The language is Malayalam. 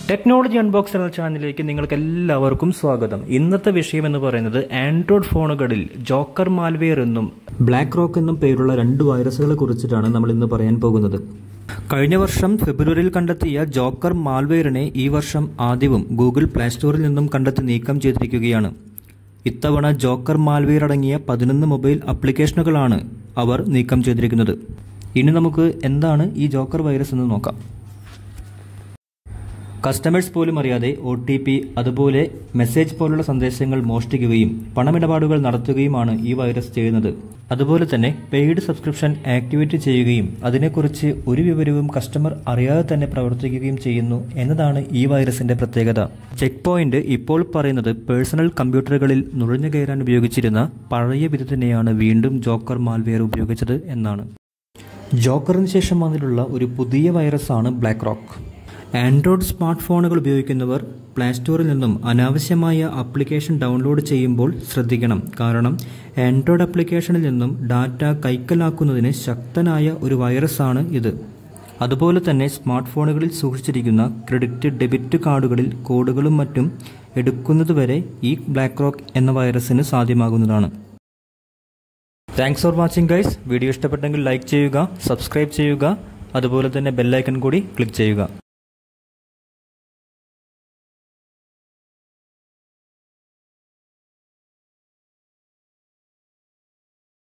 ടെക്നോളജി അൺബോക്സ് എന്ന ചാനലിലേക്ക് നിങ്ങൾക്ക് എല്ലാവർക്കും സ്വാഗതം ഇന്നത്തെ വിഷയം എന്ന് പറയുന്നത് ആൻഡ്രോയിഡ് ഫോണുകളിൽ ജോക്കർ മാൽവെയർ എന്നും ബ്ലാക്ക് റോക്ക് എന്നും പേരുള്ള രണ്ട് വൈറസുകളെ കുറിച്ചിട്ടാണ് നമ്മൾ ഇന്ന് പറയാൻ പോകുന്നത് കഴിഞ്ഞ വർഷം ഫെബ്രുവരിയിൽ കണ്ടെത്തിയ ജോക്കർ മാൽവെയറിനെ ഈ വർഷം ആദ്യവും ഗൂഗിൾ പ്ലേ സ്റ്റോറിൽ നിന്നും കണ്ടെത്തി നീക്കം ചെയ്തിരിക്കുകയാണ് ഇത്തവണ ജോക്കർ മാൽവെയർ അടങ്ങിയ പതിനൊന്ന് മൊബൈൽ ആപ്ലിക്കേഷനുകളാണ് അവർ നീക്കം ചെയ്തിരിക്കുന്നത് ഇനി നമുക്ക് എന്താണ് ഈ ജോക്കർ വൈറസ് എന്ന് നോക്കാം കസ്റ്റമേഴ്സ് പോലും അറിയാതെ ഒ ടി പി അതുപോലെ മെസ്സേജ് പോലുള്ള സന്ദേശങ്ങൾ മോഷ്ടിക്കുകയും പണമിടപാടുകൾ നടത്തുകയുമാണ് ഈ വൈറസ് ചെയ്യുന്നത് അതുപോലെ തന്നെ പെയ്ഡ് സബ്സ്ക്രിപ്ഷൻ ആക്ടിവേറ്റ് ചെയ്യുകയും അതിനെക്കുറിച്ച് ഒരു വിവരവും കസ്റ്റമർ അറിയാതെ തന്നെ പ്രവർത്തിക്കുകയും ചെയ്യുന്നു എന്നതാണ് ഈ വൈറസിന്റെ പ്രത്യേകത ചെക്ക് പോയിന്റ് ഇപ്പോൾ പറയുന്നത് പേഴ്സണൽ കമ്പ്യൂട്ടറുകളിൽ നുഴഞ്ഞു കയറാൻ ഉപയോഗിച്ചിരുന്ന പഴയ വിധത്തിനെയാണ് വീണ്ടും ജോക്കർ മാൽവെയർ ഉപയോഗിച്ചത് എന്നാണ് ജോക്കറിന് ശേഷം വന്നിട്ടുള്ള ഒരു പുതിയ വൈറസാണ് ബ്ലാക്ക് റോക്ക് ആൻഡ്രോയിഡ് സ്മാർട്ട് ഫോണുകൾ ഉപയോഗിക്കുന്നവർ പ്ലേ സ്റ്റോറിൽ നിന്നും അനാവശ്യമായ ആപ്ലിക്കേഷൻ ഡൗൺലോഡ് ചെയ്യുമ്പോൾ ശ്രദ്ധിക്കണം കാരണം ആൻഡ്രോയിഡ് ആപ്ലിക്കേഷനിൽ നിന്നും ഡാറ്റ കൈക്കലാക്കുന്നതിന് ശക്തനായ ഒരു വൈറസാണ് ഇത് അതുപോലെ തന്നെ സ്മാർട്ട് ഫോണുകളിൽ സൂക്ഷിച്ചിരിക്കുന്ന ക്രെഡിറ്റ് ഡെബിറ്റ് കാർഡുകളിൽ കോഡുകളും മറ്റും എടുക്കുന്നതുവരെ ഈ ബ്ലാക്ക് റോക്ക് എന്ന വൈറസിന് സാധ്യമാകുന്നതാണ് thanks for watching guys video ഇഷ്ടപ്പെട്ടെങ്കിൽ ലൈക്ക് ചെയ്യുക സബ്സ്ക്രൈബ് ചെയ്യുക അതുപോലെ തന്നെ ബെല്ലൈക്കൺ കൂടി ക്ലിക്ക് ചെയ്യുക